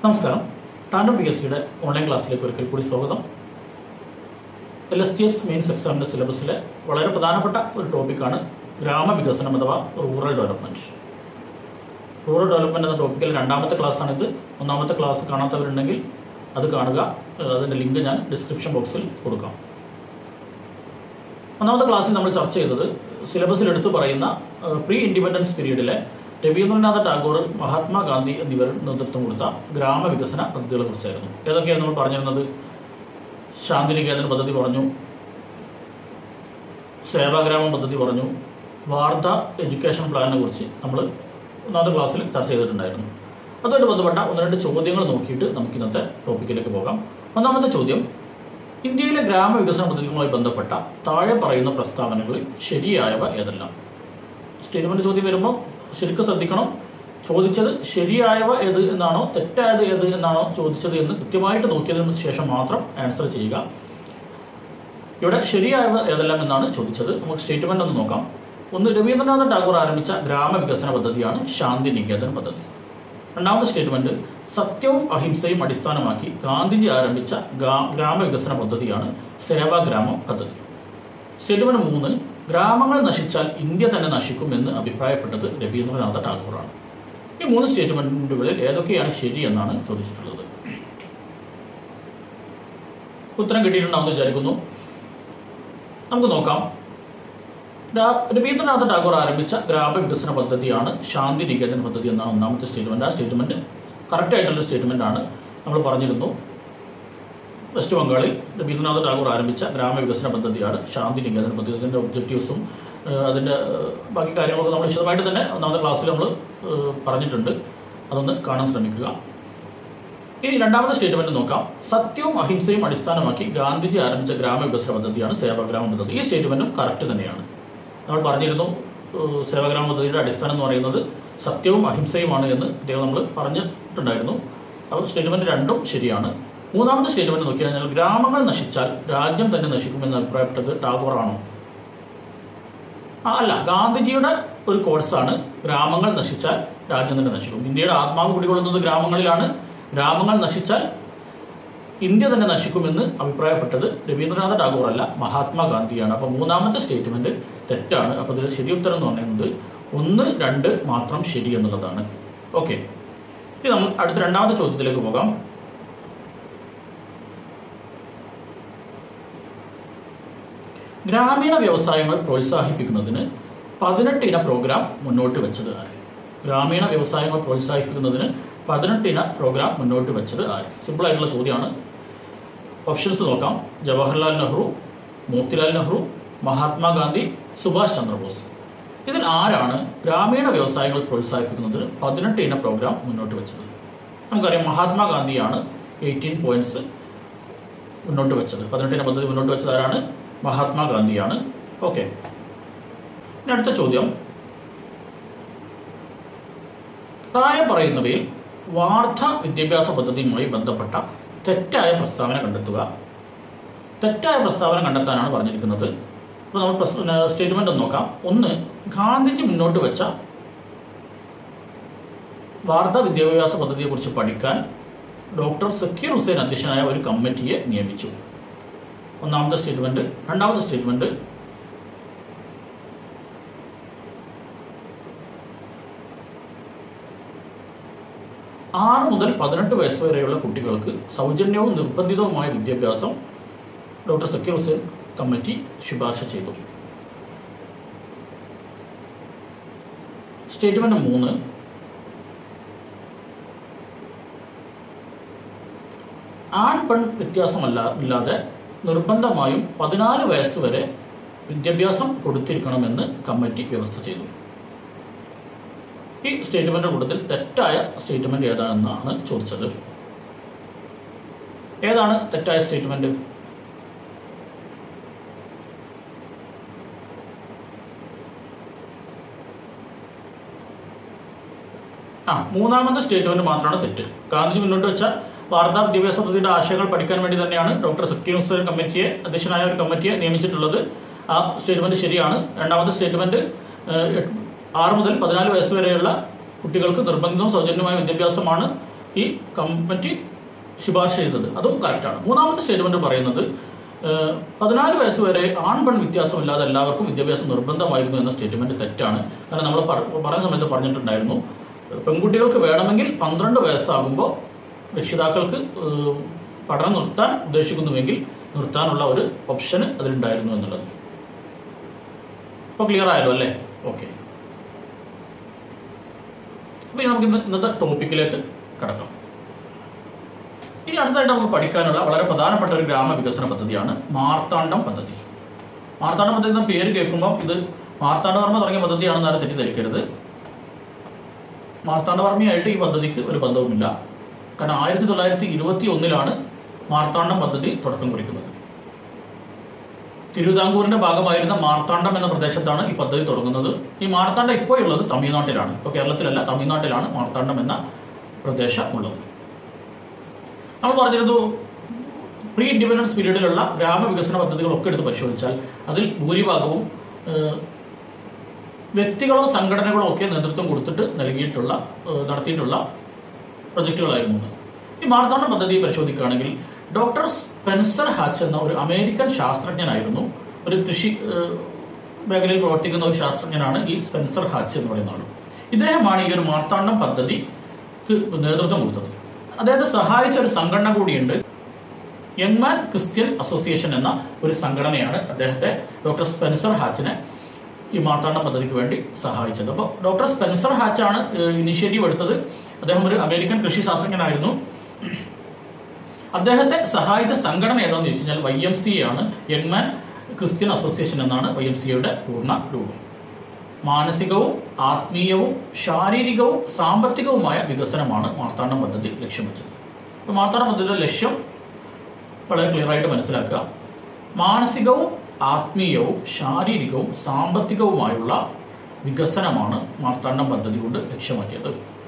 നമസ്കാരം Tandem P S സിയുടെ online ക്ലാസ്സിലേക്ക് ഒരിക്കൽ കൂടി സ്വാഗതം L S T S mains എക്സാമിൻ്റെ സിലബസിലെ വളരെ പ്രധാനപ്പെട്ട ഒരു ടോപ്പിക്കാണ് ഗ്രാമവികസനം അഥവാ റൂറൽ ഡെവലപ്മെൻറ്റ് റൂറൽ ഡെവലപ്മെൻറ്റ് എന്ന ടോപ്പിക്കിൽ രണ്ടാമത്തെ ക്ലാസ്സാണിത് ഒന്നാമത്തെ ക്ലാസ് കാണാത്തവരുണ്ടെങ്കിൽ അത് കാണുക ഏഹ് അതിൻ്റെ ലിങ്ക് ഞാൻ ഡിസ്ക്രിപ്ഷൻ ബോക്സിൽ കൊടുക്കാം ഒന്നാമത്തെ ക്ലാസ്സിൽ നമ്മൾ ചർച്ച ചെയ്തത് സിലബസിൽ എടുത്തു പറയുന്ന പ്രീ ഇൻഡിപെൻഡൻസ് പീരീഡിലെ രവീന്ദ്രനാഥ ടാഗോർ മഹാത്മാഗാന്ധി എന്നിവർ നേതൃത്വം കൊടുത്ത ഗ്രാമവികസന പദ്ധതികളെ കുറിച്ചായിരുന്നു ഏതൊക്കെയാണ് നമ്മൾ പറഞ്ഞിരുന്നത് ശാന്തിനികേതൻ പദ്ധതി പറഞ്ഞു സേവാഗ്രാമം പദ്ധതി പറഞ്ഞു വാർത്ത എഡ്യൂക്കേഷൻ പ്ലാനിനെ കുറിച്ച് നമ്മൾ ഒന്നാമത്തെ ക്ലാസ്സിൽ ചർച്ച ചെയ്തിട്ടുണ്ടായിരുന്നു അതുമായിട്ട് ബന്ധപ്പെട്ട ഒന്ന് രണ്ട് ചോദ്യങ്ങൾ നോക്കിയിട്ട് നമുക്ക് ഇന്നത്തെ ടോപ്പിക്കിലേക്ക് പോകാം ഒന്നാമത്തെ ചോദ്യം ഇന്ത്യയിലെ ഗ്രാമവികസന പദ്ധതികളുമായി ബന്ധപ്പെട്ട താഴെ പറയുന്ന പ്രസ്താവനകളിൽ ശരിയായവ ഏതെല്ലാം സ്റ്റേറ്റ്മെന്റ് ചോദ്യം വരുമ്പോൾ ശരിക്കും ശ്രദ്ധിക്കണം ചോദിച്ചത് ശരിയായവ ഏത് എന്നാണോ തെറ്റായത് ഏത് എന്നാണോ ചോദിച്ചത് എന്ന് കൃത്യമായിട്ട് നോക്കിയതിന് ശേഷം മാത്രം ആൻസർ ചെയ്യുക ഇവിടെ ശരിയായവ ഏതെല്ലാം എന്നാണ് ചോദിച്ചത് നമുക്ക് സ്റ്റേറ്റ്മെന്റ് ഒന്ന് നോക്കാം ഒന്ന് രവീന്ദ്രനാഥ ടാഗോർ ആരംഭിച്ച ഗ്രാമവികസന പദ്ധതിയാണ് ശാന്തി നികേതൻ പദ്ധതി രണ്ടാമത്തെ സ്റ്റേറ്റ്മെന്റ് സത്യവും അഹിംസയും അടിസ്ഥാനമാക്കി ഗാന്ധിജി ആരംഭിച്ച ഗാ- ഗ്രാമവികസന പദ്ധതിയാണ് സേവാഗ്രാമം പദ്ധതി സ്റ്റേറ്റ്മെന്റ് മൂന്ന് ഗ്രാമങ്ങൾ നശിച്ചാൽ ഇന്ത്യ തന്നെ നശിക്കും എന്ന് അഭിപ്രായപ്പെട്ടത് രവീന്ദ്രനാഥ ടാഗോറാണ് ഈ മൂന്ന് സ്റ്റേറ്റ്മെന്റുകളിൽ ഏതൊക്കെയാണ് ശരി എന്നാണ് ചോദിച്ചിട്ടുള്ളത് ഉത്തരം കിട്ടിയിട്ടുണ്ടാവുമെന്ന് വിചാരിക്കുന്നു നമുക്ക് നോക്കാം രാ- രവീന്ദ്രനാഥ ടാഗോർ ആരംഭിച്ച ഗ്രാമവികസന പദ്ധതിയാണ് ശാന്തി നികേതൻ പദ്ധതി എന്നാണ് ഒന്നാമത്തെ സ്റ്റേറ്റ്മെന്റ് ആ സ്റ്റേറ്റ്മെന്റ് കറക്റ്റ് ആയിട്ടുള്ള സ്റ്റേറ്റ്മെന്റ് ആണ് നമ്മൾ പറഞ്ഞിരുന്നു വെസ്റ്റ് ബംഗാളിൽ രവീന്ദ്രനാഥ ടാഗോർ ആരംഭിച്ച ഗ്രാമവികസന പദ്ധതിയാണ് ശാന്തി നികേതൻ പദ്ധതി അതിൻ്റെ ഒബ്ജക്റ്റീവ്സും അതിൻ്റെ ഏഹ്, ബാക്കി കാര്യങ്ങളൊക്കെ നമ്മൾ വിശദമായിട്ട് തന്നെ ഒന്നാമത്തെ ക്ലാസ്സിൽ നമ്മൾ ഏഹ്, പറഞ്ഞിട്ടുണ്ട് അതൊന്ന് കാണാൻ ശ്രമിക്കുക ഇനി രണ്ടാമത്തെ സ്റ്റേറ്റ്മെന്റ് നോക്കാം സത്യവും അഹിംസയും അടിസ്ഥാനമാക്കി ഗാന്ധിജി ആരംഭിച്ച ഗ്രാമവികസന പദ്ധതിയാണ് സേവാഗ്രാമ പദ്ധതി ഈ സ്റ്റേറ്റ്മെന്റും കറക്റ്റ് തന്നെയാണ് നമ്മൾ പറഞ്ഞിരുന്നു ഏഹ്, സേവാഗ്രാമ പദ്ധതിയുടെ അടിസ്ഥാനം എന്ന് പറയുന്നത് സത്യവും അഹിംസയുമാണ് എന്ന് ഇദ്ദേഹം നമ്മൾ പറഞ്ഞിട്ടുണ്ടായിരുന്നു അപ്പോൾ സ്റ്റേറ്റ്മെന്റ് രണ്ടും ശരിയാണ് മൂന്നാമത്തെ സ്റ്റേറ്റ്മെന്റ് നോക്കി കഴിഞ്ഞാൽ ഗ്രാമങ്ങൾ നശിച്ചാൽ രാജ്യം തന്നെ നശിക്കുമെന്ന് അഭിപ്രായപ്പെട്ടത് ടാഗോറാണോ ആ, അല്ല ഗാന്ധിജിയുടെ ഒരു കോഴ്സാണ് ഗ്രാമങ്ങൾ നശിച്ചാൽ രാജ്യം തന്നെ നശിക്കും ഇന്ത്യയുടെ ആത്മാവ് കുടികൊള്ളുന്നത് ഗ്രാമങ്ങളിലാണ് ഗ്രാമങ്ങൾ നശിച്ചാൽ ഇന്ത്യ തന്നെ നശിക്കുമെന്ന് അഭിപ്രായപ്പെട്ടത് രവീന്ദ്രനാഥ ടാഗോർ അല്ല മഹാത്മാഗാന്ധിയാണ് അപ്പൊ മൂന്നാമത്തെ സ്റ്റേറ്റ്മെന്റ് തെറ്റാണ് അപ്പൊ ഇതിൽ ശരി ഉത്തരം എന്ന് പറയുന്നത് ഒന്ന് രണ്ട് മാത്രം ശരി എന്നുള്ളതാണ് ഓക്കെ ഇനി നമ്മൾ അടുത്ത രണ്ടാമത്തെ ചോദ്യത്തിലേക്ക് പോകാം ഗ്രാമീണ വ്യവസായങ്ങൾ പ്രോത്സാഹിപ്പിക്കുന്നതിന് പതിനെട്ട് ഇന പ്രോഗ്രാം മുന്നോട്ട് വെച്ചത് ആര് ഗ്രാമീണ വ്യവസായങ്ങൾ പ്രോത്സാഹിപ്പിക്കുന്നതിന് പതിനെട്ട് ഇന പ്രോഗ്രാം മുന്നോട്ട് വെച്ചത് ആര് സിമ്പിൾ ആയിട്ടുള്ള ചോദ്യമാണ് ഓപ്ഷൻസ് നോക്കാം ജവഹർലാൽ നെഹ്റു മോത്തിലാൽ നെഹ്റു മഹാത്മാഗാന്ധി സുഭാഷ് ചന്ദ്രബോസ് ഇതിൽ ആരാണ് ഗ്രാമീണ വ്യവസായങ്ങൾ പ്രോത്സാഹിപ്പിക്കുന്നതിന് പതിനെട്ട് ഇന പ്രോഗ്രാം മുന്നോട്ട് വെച്ചത് നമുക്കറിയാം മഹാത്മാഗാന്ധിയാണ് എയ്റ്റീൻ പോയിന്റ്സ് മുന്നോട്ട് വെച്ചത് പതിനെട്ടിന പദ്ധതി മുന്നോട്ട് വെച്ചത് ആരാണ് മഹാത്മാഗാന്ധിയാണ് ഓക്കെ ഇനി അടുത്ത ചോദ്യം താഴെ പറയുന്നവയിൽ വാർത്താ വിദ്യാഭ്യാസ പദ്ധതിയുമായി ബന്ധപ്പെട്ട തെറ്റായ പ്രസ്താവന കണ്ടെത്തുക തെറ്റായ പ്രസ്താവന കണ്ടെത്താനാണ് പറഞ്ഞിരിക്കുന്നത് അപ്പോൾ നമ്മൾ സ്റ്റേറ്റ്മെന്റ് ഒന്ന് നോക്കാം ഒന്ന് ഗാന്ധിജി മുന്നോട്ട് വെച്ച വാർത്താ വിദ്യാഭ്യാസ പദ്ധതിയെക്കുറിച്ച് പഠിക്കാൻ ഡോക്ടർ സക്കീർ ഹുസൈൻ അധ്യക്ഷനായ ഒരു കമ്മിറ്റിയെ നിയമിച്ചു ഒന്നാമത്തെ സ്റ്റേറ്റ്മെന്റ് രണ്ടാമത്തെ സ്റ്റേറ്റ്മെന്റ് ആറ് മുതൽ പതിനെട്ട് വയസ്സ് വരെയുള്ള കുട്ടികൾക്ക് സൗജന്യവും നിർബന്ധിതവുമായ വിദ്യാഭ്യാസം ഡോക്ടർ സക്കീർ ഹുസൈൻ കമ്മിറ്റി ശുപാർശ ചെയ്തു സ്റ്റേറ്റ്മെന്റ് മൂന്ന് ആൺ പെൺ വ്യത്യാസമല്ല ഇല്ലാതെ നിർബന്ധമായും പതിനാല് വയസ്സ് വരെ വിദ്യാഭ്യാസം കൊടുത്തിരിക്കണമെന്ന് കമ്മിറ്റി വ്യവസ്ഥ ചെയ്തു ഈ സ്റ്റേറ്റ്മെന്റ് കൂട്ടത്തിൽ തെറ്റായ സ്റ്റേറ്റ്മെന്റ് ഏതാണെന്നാണ് ചോദിച്ചത് ഏതാണ് തെറ്റായ സ്റ്റേറ്റ്മെന്റ് ആ മൂന്നാമത്തെ സ്റ്റേറ്റ്മെന്റ് മാത്രമാണ് തെറ്റ് ഗാന്ധിജി മുന്നോട്ട് വെച്ച വാർത്താ വിദ്യാഭ്യാസ പദ്ധതിയുടെ ആശയങ്ങൾ പഠിക്കാൻ വേണ്ടി തന്നെയാണ് ഡോക്ടർ സക്കീർ ഹുസൈൻ കമ്മിറ്റിയെ അധ്യക്ഷനായ ഒരു കമ്മിറ്റിയെ നിയമിച്ചിട്ടുള്ളത് ആ സ്റ്റേറ്റ്മെന്റ് ശരിയാണ് രണ്ടാമത്തെ സ്റ്റേറ്റ്മെന്റ് ഏഹ്, എട്ട്- ആറ് മുതൽ പതിനാല് വയസ്സ് വരെയുള്ള കുട്ടികൾക്ക് നിർബന്ധിതവും സൗജന്യമായ വിദ്യാഭ്യാസമാണ് ഈ കമ്മിറ്റി ശുപാർശ ചെയ്തത് അതും കറക്റ്റാണ് മൂന്നാമത്തെ സ്റ്റേറ്റ്മെന്റ് പറയുന്നത് ഏഹ്, പതിനാല് വയസ്സ് വരെ ആൺ പെൺ വ്യത്യാസമില്ലാതെ എല്ലാവർക്കും വിദ്യാഭ്യാസം നിർബന്ധമായിരുന്നു എന്ന സ്റ്റേറ്റ്മെന്റ് തെറ്റാണ് കാരണം നമ്മൾ പറയുന്ന സമയത്ത് പറഞ്ഞിട്ടുണ്ടായിരുന്നു പെൺകുട്ടികൾക്ക് വേണമെങ്കിൽ പന്ത്രണ്ട് വയസ്സാകുമ്പോൾ രക്ഷിതാക്കൾക്ക് ഏഹ്, പഠനം നിർത്താൻ ഉദ്ദേശിക്കുന്നുവെങ്കിൽ നിർത്താനുള്ള ഒരു ഓപ്ഷന് അതിലുണ്ടായിരുന്നു എന്നുള്ളത് ഇപ്പോൾ ക്ലിയർ ആയല്ലോ അല്ലേ ഓക്കെ അപ്പൊ ഇനി നമുക്ക് ഇന്ന് ഇന്നത്തെ ടോപ്പിക്കിലേക്ക് കടക്കാം ഇനി അടുത്തായിട്ട് നമുക്ക് പഠിക്കാനുള്ള വളരെ പ്രധാനപ്പെട്ട ഒരു ഗ്രാമവികസന പദ്ധതിയാണ് മാർത്താണ്ഡം പദ്ധതി മാർത്താണ്ഡം പദ്ധതി എന്ന പേര് കേൾക്കുമ്പോൾ ഇത് മാർത്താണ്ഡവർമ്മ തുടങ്ങിയ പദ്ധതിയാണെന്ന് ആരും തെറ്റിദ്ധരിക്കരുത് മാർത്താണ്ഡവർമ്മയായിട്ട് ഈ പദ്ധതിക്ക് ഒരു ബന്ധവുമില്ല കാരണം ആയിരത്തി തൊള്ളായിരത്തി ഇരുപത്തി ഒന്നിലാണ് മാർത്താണ്ഡം പദ്ധതി തുടക്കം കുറിക്കുന്നത് തിരുവിതാംകൂറിന്റെ ഭാഗമായിരുന്ന മാർത്താണ്ഡം എന്ന പ്രദേശത്താണ് ഈ പദ്ധതി തുടങ്ങുന്നത് ഈ മാർത്താണ്ഡം ഇപ്പോൾ ഉള്ളത് തമിഴ്നാട്ടിലാണ് ഇപ്പോൾ കേരളത്തിലല്ല തമിഴ്നാട്ടിലാണ് മാർത്താണ്ഡം എന്ന പ്രദേശം ഉള്ളത് നമ്മൾ പറഞ്ഞിരുന്നു പ്രീ ഇൻഡിപെൻഡൻസ് പീരീഡിലുള്ള ഗ്രാമവികസന പദ്ധതികളൊക്കെ എടുത്ത് പരിശോധിച്ചാൽ അതിൽ ഭൂരിഭാഗവും ഏഹ്, വ്യക്തികളോ സംഘടനകളോ ഒക്കെ നേതൃത്വം കൊടുത്തിട്ട് നൽകിയിട്ടുള്ള ഏഹ്, നടത്തിയിട്ടുള്ള പ്രൊജക്റ്റുകളായിരുന്നു ഇത്. ഈ മാർത്താണ്ഡ പദ്ധതി പരിശോധിക്കുകയാണെങ്കിൽ ഡോക്ടർ സ്പെൻസർ ഹാച്ച് എന്ന ഒരു അമേരിക്കൻ ശാസ്ത്രജ്ഞനായിരുന്നു ഒരു കൃഷി ഏഹ്, മേഖലയിൽ പ്രവർത്തിക്കുന്ന ഒരു ശാസ്ത്രജ്ഞനാണ് ഈ സ്പെൻസർ ഹാച്ച് എന്ന് പറയുന്ന ആൾ ഇദ്ദേഹമാണ് ഈ ഒരു മാർത്താണ്ഡം പദ്ധതിക്ക് നേതൃത്വം കൊടുത്തത് അദ്ദേഹത്തെ സഹായിച്ച ഒരു സംഘടന കൂടിയുണ്ട് യങ്മാൻ ക്രിസ്ത്യൻ അസോസിയേഷൻ എന്ന ഒരു സംഘടനയാണ് അദ്ദേഹത്തെ ഡോക്ടർ സ്പെൻസർ ഹാച്ചിനെ ഈ മാർത്താണ്ഡ പദ്ധതിക്ക് വേണ്ടി സഹായിച്ചത് അപ്പോൾ ഡോക്ടർ സ്പെൻസർ ഹാച്ചാണ് ഇനിഷ്യേറ്റീവ് എടുത്തത് അദ്ദേഹം ഒരു അമേരിക്കൻ കൃഷി ശാസ്ത്രജ്ഞനായിരുന്നു അദ്ദേഹത്തെ സഹായിച്ച സംഘടന ഏതാണെന്ന് ചോദിച്ചു കഴിഞ്ഞാൽ വൈ എം സി ആണ് യങ്മാൻ ക്രിസ്ത്യൻ അസോസിയേഷൻ എന്നാണ് വൈ എം സിയുടെ പൂർണ്ണ രൂപം മാനസികവും ആത്മീയവും ശാരീരികവും സാമ്പത്തികവുമായ വികസനമാണ് മാർത്താണ്ഡം പദ്ധതി ലക്ഷ്യം വെച്ചത് അപ്പോൾ മാർത്താണ്ഡം പദ്ധതിയുടെ ലക്ഷ്യം വളരെ ക്ലിയർ ആയിട്ട് മനസ്സിലാക്കുക മാനസികവും ആത്മീയവും ശാരീരികവും സാമ്പത്തികവുമായുള്ള വികസനമാണ് മാർത്താണ്ഡം പദ്ധതി കൊണ്ട് ലക്ഷ്യമാക്കിയത്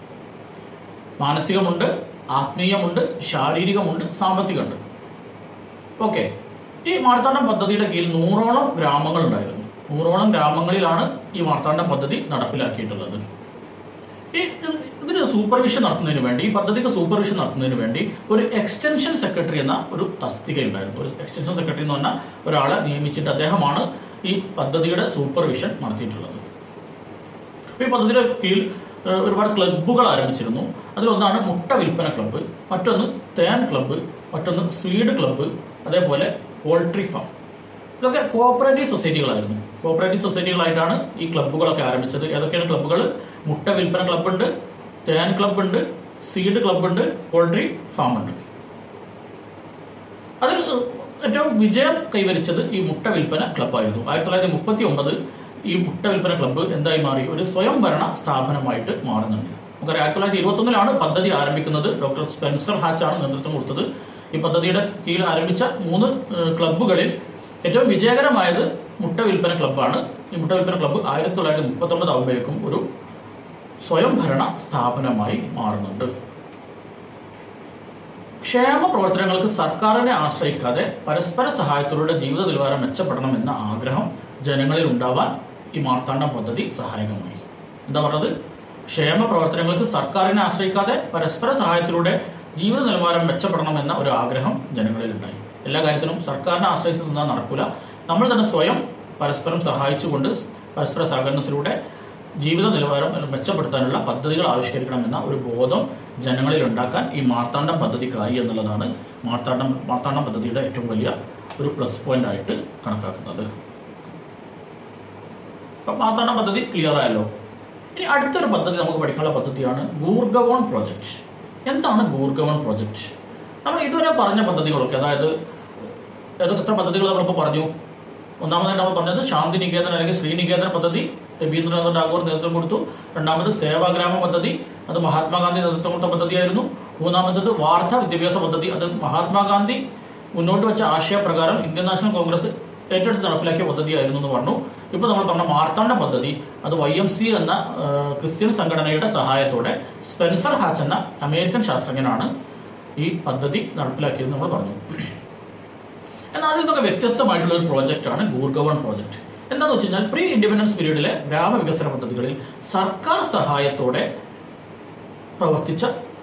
മാനസികമുണ്ട് ആത്മീയമുണ്ട് ശാരീരികമുണ്ട് സാമ്പത്തികമുണ്ട് ഓക്കെ ഈ മാർത്താണ്ഡം പദ്ധതിയുടെ കീഴിൽ നൂറോളം ഗ്രാമങ്ങൾ ഉണ്ടായിരുന്നു നൂറോളം ഗ്രാമങ്ങളിലാണ് ഈ മാർത്താണ്ഡം പദ്ധതി നടപ്പിലാക്കിയിട്ടുള്ളത് ഈ ഇത് ഇതിന് സൂപ്പർവിഷൻ നടത്തുന്നതിന് വേണ്ടി ഈ പദ്ധതിക്ക് സൂപ്പർവിഷൻ നടത്തുന്നതിന് വേണ്ടി ഒരു എക്സ്റ്റൻഷൻ സെക്രട്ടറി എന്ന ഒരു തസ്തിക ഉണ്ടായിരുന്നു ഒരു എക്സ്റ്റൻഷൻ സെക്രട്ടറി എന്ന് പറഞ്ഞ ഒരാളെ നിയമിച്ചിട്ട് അദ്ദേഹമാണ് ഈ പദ്ധതിയുടെ സൂപ്പർവിഷൻ നടത്തിയിട്ടുള്ളത് അപ്പോൾ ഈ പദ്ധതിയുടെ കീഴിൽ ഏഹ്, ഒരുപാട് ക്ലബ്ബുകൾ ആരംഭിച്ചിരുന്നു അതിലൊന്നാണ് മുട്ട വിൽപ്പന ക്ലബ്ബ് മറ്റൊന്ന് തേൻ ക്ലബ്ബ് മറ്റൊന്ന് സ്വീഡ് ക്ലബ്ബ് അതേപോലെ പോൾട്രി ഫാം ഇതൊക്കെ കോഓപ്പറേറ്റീവ് സൊസൈറ്റികളായിരുന്നു കോഓപ്പറേറ്റീവ് സൊസൈറ്റികളായിട്ടാണ് ഈ ക്ലബ്ബുകളൊക്കെ ആരംഭിച്ചത് ഏതൊക്കെയാണ് ക്ലബ്ബുകൾ മുട്ട വിൽപ്പന ക്ലബ്ബുണ്ട് തേൻ ക്ലബ്ബുണ്ട് സീഡ് ക്ലബ്ബുണ്ട് പോൾട്രി ഫാം ഉണ്ട് അതിൽ ഏറ്റവും വിജയം കൈവരിച്ചത് ഈ മുട്ട വിൽപ്പന ക്ലബ്ബായിരുന്നു ആയിരത്തി തൊള്ളായിരത്തി മുപ്പത്തി ഒമ്പത് ഈ മുട്ട വിൽപ്പന ക്ലബ്ബ് എന്തായി മാറി ഒരു സ്വയംഭരണ സ്ഥാപനമായിട്ട് മാറുന്നുണ്ട് നമുക്കറിയാം ആയിരത്തി തൊള്ളായിരത്തി ഇരുപത്തൊന്നിലാണ് പദ്ധതി ആരംഭിക്കുന്നത് ഡോക്ടർ സ്പെൻസർ ഹാച്ച് ആണ് നേതൃത്വം കൊടുത്തത് ഈ പദ്ധതിയുടെ കീഴിൽ ആരംഭിച്ച മൂന്ന് ഏഹ്, ക്ലബ്ബുകളിൽ ഏറ്റവും വിജയകരമായത് മുട്ട വിൽപ്പന ക്ലബ്ബാണ് ഈ മുട്ട വിൽപ്പന ക്ലബ്ബ് ആയിരത്തി തൊള്ളായിരത്തി മുപ്പത്തി ഒമ്പത് ആകുമ്പോഴേക്കും ഒരു സ്വയംഭരണ സ്ഥാപനമായി മാറുന്നുണ്ട് ക്ഷേമ പ്രവർത്തനങ്ങൾക്ക് സർക്കാരിനെ ആശ്രയിക്കാതെ പരസ്പര സഹായത്തിലൂടെ ജീവിത നിലവാരം മെച്ചപ്പെടണമെന്ന ആഗ്രഹം ജനങ്ങളിൽ ഉണ്ടാവാൻ ഈ മാർത്താണ്ഡം പദ്ധതി സഹായകമായി എന്താ പറഞ്ഞത് ക്ഷേമ പ്രവർത്തനങ്ങൾക്ക് സർക്കാരിനെ ആശ്രയിക്കാതെ പരസ്പര സഹായത്തിലൂടെ ജീവിത നിലവാരം മെച്ചപ്പെടണമെന്ന ഒരു ആഗ്രഹം ജനങ്ങളിൽ ഉണ്ടായി എല്ലാ കാര്യത്തിനും സർക്കാരിനെ ആശ്രയിച്ച് നിന്നാൽ നടക്കില്ല നമ്മൾ തന്നെ സ്വയം പരസ്പരം സഹായിച്ചുകൊണ്ട് പരസ്പര സഹകരണത്തിലൂടെ ജീവിത നിലവാരം മെച്ചപ്പെടുത്താനുള്ള പദ്ധതികൾ ആവിഷ്കരിക്കണമെന്ന ഒരു ബോധം ജനങ്ങളിൽ ഉണ്ടാക്കാൻ ഈ മാർത്താണ്ഡം പദ്ധതിക്കായി എന്നുള്ളതാണ് മാർത്താണ്ഡം മാർത്താണ്ഡം പദ്ധതിയുടെ ഏറ്റവും വലിയ ഒരു പ്ലസ് പോയിന്റ് ആയിട്ട് കണക്കാക്കുന്നത് അപ്പം മാർത്താണ്ഡം പദ്ധതി ക്ലിയർ ആയല്ലോ ഇനി അടുത്തൊരു പദ്ധതി നമുക്ക് പഠിക്കാനുള്ള പദ്ധതിയാണ് ഗൂർഗവോൺ പ്രോജക്റ്റ് എന്താണ് ഗൂർഗവോൺ പ്രോജക്റ്റ് നമ്മൾ ഇതുവരെ പറഞ്ഞ പദ്ധതികളൊക്കെ അതായത് ഏതൊക്കെ എത്ര പദ്ധതികൾ നമ്മളിപ്പോൾ പറഞ്ഞു ഒന്നാമതായിട്ട് നമ്മൾ പറഞ്ഞത് ശാന്തി നികേതൻ അല്ലെങ്കിൽ ശ്രീനികേതൻ പദ്ധതി രവീന്ദ്രനാഥ് ടാഗോർ നേതൃത്വം കൊടുത്തു രണ്ടാമത് സേവാഗ്രാമ പദ്ധതി അത് മഹാത്മാഗാന്ധി നേതൃത്വം കൊടുത്ത പദ്ധതിയായിരുന്നു മൂന്നാമത്തത് വാർത്താ വിദ്യാഭ്യാസ പദ്ധതി അത് മഹാത്മാഗാന്ധി മുന്നോട്ട് വെച്ച ആശയപ്രകാരം ഇന്ത്യൻ നാഷണൽ കോൺഗ്രസ് ഏറ്റെടുത്ത് നടപ്പിലാക്കിയ പദ്ധതിയായിരുന്നു എന്ന് പറഞ്ഞു ഇപ്പോൾ നമ്മൾ പറഞ്ഞ മാർത്താണ്ഡ പദ്ധതി അത് വൈ എം സി എന്ന ആ, ക്രിസ്ത്യൻ സംഘടനയുടെ സഹായത്തോടെ സ്പെൻസർ ഹാച്ച് എന്ന അമേരിക്കൻ ശാസ്ത്രജ്ഞനാണ് ഈ പദ്ധതി നടപ്പിലാക്കിയതെന്ന് നമ്മൾ പറഞ്ഞു എന്നാൽ അതിൽ നിന്നൊക്കെ വ്യത്യസ്തമായിട്ടുള്ള ഒരു പ്രോജക്റ്റാണ് ഗൂർഗവൺ പ്രോജക്റ്റ് എന്താണെന്ന് വെച്ച് കഴിഞ്ഞാൽ പ്രീ ഇൻഡിപെൻഡൻസ് പീരീഡിലെ ഗ്രാമവികസന പദ്ധതികളിൽ സർക്കാർ സഹായത്തോടെ പ്രവർത്തിച്ച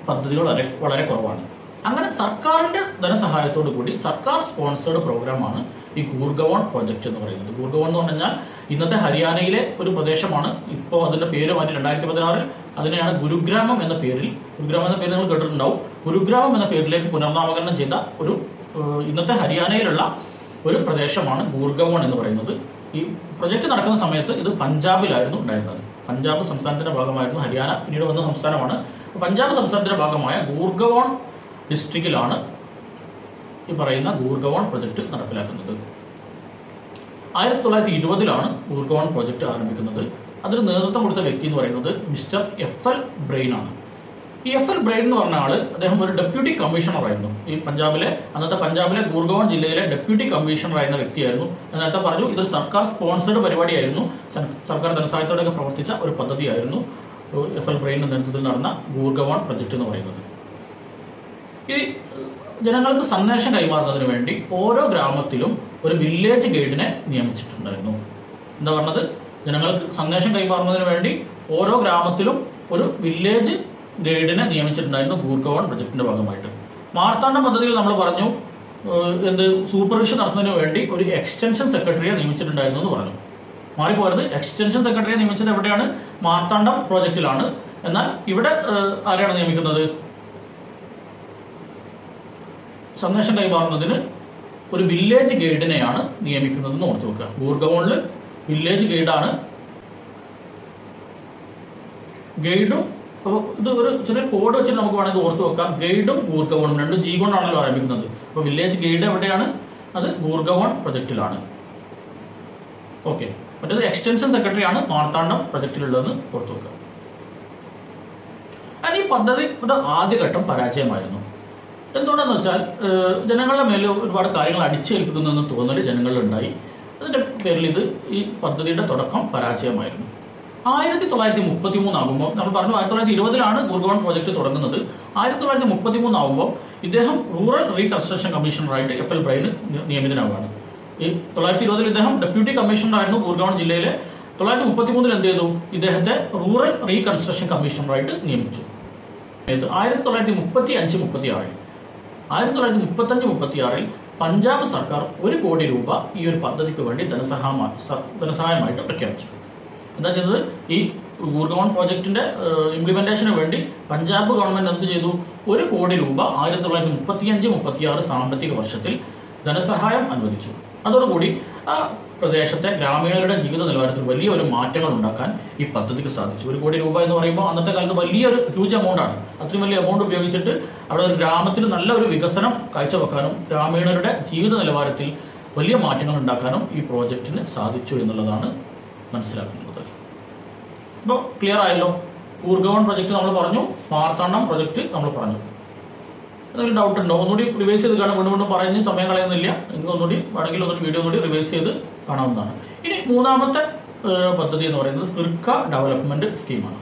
പദ്ധതികൾ വളരെ വളരെ കുറവാണ് അങ്ങനെ സർക്കാരിന്റെ ധനസഹായത്തോടു കൂടി സർക്കാർ സ്പോൺസേഡ് പ്രോഗ്രാമാണ് ഈ ഗൂർഗവോൺ പ്രോജക്റ്റ് എന്ന് പറയുന്നത് ഗൂർഗവോൺ എന്ന് പറഞ്ഞാൽ ഇന്നത്തെ ഹരിയാനയിലെ ഒരു പ്രദേശമാണ് ഇപ്പോൾ അതിന്റെ പേര് മാറ്റി രണ്ടായിരത്തി പതിനാറിൽ അതിനെയാണ് ഗുരുഗ്രാമം എന്ന പേരിൽ ഗുരുഗ്രാമം എന്ന പേര് നിങ്ങൾ കേട്ടിട്ടുണ്ടാവും ഗുരുഗ്രാമം എന്ന പേരിലേക്ക് പുനർനാമകരണം ചെയ്ത ഒരു ഏഹ്, ഇന്നത്തെ ഹരിയാനയിലുള്ള ഒരു പ്രദേശമാണ് ഗൂർഗവോൺ എന്ന് പറയുന്നത് ഈ പ്രൊജക്ട് നടക്കുന്ന സമയത്ത് ഇത് പഞ്ചാബിലായിരുന്നു ഉണ്ടായിരുന്നത് പഞ്ചാബ് സംസ്ഥാനത്തിന്റെ ഭാഗമായിരുന്നു ഹരിയാന പിന്നീട് വന്ന സംസ്ഥാനമാണ് പഞ്ചാബ് സംസ്ഥാനത്തിന്റെ ഭാഗമായ ഗൂർഗവോൺ ഡിസ്ട്രിക്റ്റിലാണ് ഈ പറയുന്ന ഗൂർഗവോൺ പ്രൊജക്ട് നടപ്പിലാക്കുന്നത് ആയിരത്തി തൊള്ളായിരത്തി ഇരുപതിലാണ് ഗൂർഗവോൺ പ്രൊജക്ട് ആരംഭിക്കുന്നത് അതിന് നേതൃത്വം കൊടുത്ത വ്യക്തി എന്ന് പറയുന്നത് മിസ്റ്റർ എഫ് എൽ ബ്രെയിൻ ആണ് ഈ എഫ് എൽ ബ്രെയിൻ എന്ന് പറഞ്ഞ ആള് അദ്ദേഹം ഒരു ഡെപ്യൂട്ടി കമ്മീഷണർ ആയിരുന്നു ഈ പഞ്ചാബിലെ അന്നത്തെ പഞ്ചാബിലെ ഗൂർഗവോൺ ജില്ലയിലെ ഡെപ്യൂട്ടി കമ്മീഷണർ ആയിരുന്ന വ്യക്തിയായിരുന്നു ഞാൻ നേരത്തെ പറഞ്ഞു ഇതൊരു സർക്കാർ സ്പോൺസേഡ് പരിപാടിയായിരുന്നു സർ- സർക്കാർ ധനസഹായത്തോടെയൊക്കെ പ്രവർത്തിച്ച ഒരു പദ്ധതിയായിരുന്നു എഫ് എൽ ബ്രെയിനിന്റെ നേതൃത്വത്തിൽ നടന്ന ഗൂർഗവോൺ പ്രൊജക്ട് എന്ന് പറയുന്നത് ഈ ജനങ്ങൾക്ക് സന്ദേശം കൈമാറുന്നതിന് വേണ്ടി ഓരോ ഗ്രാമത്തിലും ഒരു വില്ലേജ് ഗൈഡിനെ നിയമിച്ചിട്ടുണ്ടായിരുന്നു എന്താ പറഞ്ഞത് ജനങ്ങൾക്ക് സന്ദേശം കൈമാറുന്നതിന് വേണ്ടി ഓരോ ഗ്രാമത്തിലും ഒരു വില്ലേജ് ഗൈഡിനെ നിയമിച്ചിട്ടുണ്ടായിരുന്നു ഗൂർഗവൺ പ്രൊജക്ടിന്റെ ഭാഗമായിട്ട് മാർത്താണ്ഡ പദ്ധതിയിൽ നമ്മൾ പറഞ്ഞു ഏഹ്, എന്ത് സൂപ്പർവിഷൻ നടത്തുന്നതിന് വേണ്ടി ഒരു എക്സ്റ്റൻഷൻ സെക്രട്ടറിയെ നിയമിച്ചിട്ടുണ്ടായിരുന്നു എന്ന് പറഞ്ഞു മാറിപ്പോയത് എക്സ്റ്റൻഷൻ സെക്രട്ടറിയെ നിയമിച്ചത് എവിടെയാണ് മാർത്താണ്ഡം പ്രോജക്റ്റിലാണ് എന്നാൽ ഇവിടെ ഏഹ്, ആരെയാണ് നിയമിക്കുന്നത് സന്ദേശം കൈമാറുന്നതിന് ഒരു വില്ലേജ് ഗൈഡിനെയാണ് നിയമിക്കുന്നതെന്ന് ഓർത്ത് വെക്കുക ഗൂർഗവോണിൽ വില്ലേജ് ഗൈഡാണ് ഗൈഡും അപ്പോൾ ഇത് ഒരു ചെറിയ കോഡ് വെച്ചിട്ട് നമുക്ക് വേണമെങ്കിൽ ഓർത്ത് വെക്കാം ഗൈഡും ഗൂർഗവോണും രണ്ടും ജി കൊണ്ടാണല്ലോ ആരംഭിക്കുന്നത് അപ്പോൾ വില്ലേജ് ഗൈഡ് എവിടെയാണ് അത് ഗൂർഗവോൺ പ്രൊജക്റ്റിലാണ് ഓക്കെ മറ്റേത് എക്സ്റ്റൻഷൻ സെക്രട്ടറി ആണ് മാർത്താണ്ഡം പ്രൊജക്റ്റിലുള്ളതെന്ന് ഓർത്ത് വെക്കുക അതിന് ഈ പദ്ധതിയുടെ ആദ്യഘട്ടം പരാജയമായിരുന്നു എന്തുകൊണ്ടെന്ന് വെച്ചാൽ ഏഹ്, ജനങ്ങളുടെ മേൽ ഒരുപാട് കാര്യങ്ങൾ അടിച്ചേൽപ്പിക്കുന്നെന്ന് തോന്നൽ ജനങ്ങളിലുണ്ടായി അതിന്റെ പേരിൽ ഇത് ഈ പദ്ധതിയുടെ തുടക്കം പരാജയമായിരുന്നു ആയിരത്തി തൊള്ളായിരത്തി മുപ്പത്തി മൂന്നാകുമ്പോൾ നമ്മൾ പറഞ്ഞു ആയിരത്തി തൊള്ളായിരത്തി ഇരുപതിലാണ് ഗുർഗോൺ പ്രോജക്ട് തുടങ്ങുന്നത് ആയിരത്തി തൊള്ളായിരത്തി മുപ്പത്തി മൂന്നാകുമ്പോൾ ഇദ്ദേഹം റൂറൽ റീകൺസ്ട്രക്ഷൻ കമ്മീഷണറായിട്ട് എഫ് എൽ ബ്രൈന് നിയമിതനാവുകയാണ് ഈ തൊള്ളായിരത്തി ഇരുപതിൽ ഇദ്ദേഹം ഡെപ്യൂട്ടി കമ്മീഷണറായിരുന്നു ഗുർഗാൺ ജില്ലയിലെ തൊള്ളായിരത്തി മുപ്പത്തി മൂന്നിൽ എന്ത് ചെയ്തു ഇദ്ദേഹത്തെ റൂറൽ റീകൺസ്ട്രക്ഷൻ കമ്മീഷണറായിട്ട് നിയമിച്ചു ഇത് ആയിരത്തി തൊള്ളായിരത്തി മുപ്പത്തി അഞ്ച് മുപ്പത്തി ആറിൽ ആയിരത്തി തൊള്ളായിരത്തി മുപ്പത്തി അഞ്ച് മുപ്പത്തി ആറിൽ പഞ്ചാബ് സർക്കാർ ഒരു കോടി രൂപ ഈ ഒരു പദ്ധതിക്ക് വേണ്ടി ധനസഹായമായി സ- ധനസഹായമായിട്ട് പ്രഖ്യാപിച്ചു എന്താ ചെയ്തത് ഈ ഗൂർഗോൺ പ്രോജക്ടിന്റെ ഇംപ്ലിമെന്റേഷന് വേണ്ടി പഞ്ചാബ് ഗവൺമെന്റ് എന്ത് ചെയ്തു ഒരു കോടി രൂപ ആയിരത്തി തൊള്ളായിരത്തി മുപ്പത്തി അഞ്ച് മുപ്പത്തി ആറ് സാമ്പത്തിക വർഷത്തിൽ ധനസഹായം അനുവദിച്ചു അതോടുകൂടി ആ പ്രദേശത്തെ ഗ്രാമീണരുടെ ജീവിത നിലവാരത്തിൽ വലിയൊരു മാറ്റങ്ങൾ ഉണ്ടാക്കാൻ ഈ പദ്ധതിക്ക് സാധിച്ചു ഒരു കോടി രൂപ എന്ന് പറയുമ്പോൾ അന്നത്തെ കാലത്ത് വലിയൊരു ഹ്യൂജ് എമൗണ്ട് ആണ് അത്രയും വലിയ എമൗണ്ട് ഉപയോഗിച്ചിട്ട് അവിടെ ഒരു ഗ്രാമത്തിൽ നല്ല ഒരു വികസനം കാഴ്ചവെക്കാനും ഗ്രാമീണരുടെ ജീവിത നിലവാരത്തിൽ വലിയ മാറ്റങ്ങൾ ഉണ്ടാക്കാനും ഈ പ്രോജക്റ്റിന് സാധിച്ചു എന്നുള്ളതാണ് മനസ്സിലാക്കുന്നത് ഇപ്പോൾ ക്ലിയർ ആയല്ലോ ഊർഗവൺ പ്രൊജക്ട് നമ്മൾ പറഞ്ഞു മാർത്താണ്ഡം പ്രൊജക്ട് നമ്മൾ പറഞ്ഞു എന്തെങ്കിലും ഡൗട്ട് ഉണ്ടോ ഒന്നുകൂടി റിവൈസ് ചെയ്ത് കാണാൻ വീണ്ടും വീണ്ടും പറയുന്ന സമയം കളയുന്നില്ല നിങ്ങൾക്ക് ഒന്നുകൂടി വേണമെങ്കിൽ ഒന്നുകൂടി വീഡിയോ ഒന്നുകൂടി റിവൈസ് ചെയ്ത് കാണാവുന്നതാണ് ഇനി മൂന്നാമത്തെ ഏഹ്, പദ്ധതി എന്ന് പറയുന്നത് ഫിർക്ക ഡെവലപ്മെന്റ് സ്കീമാണ്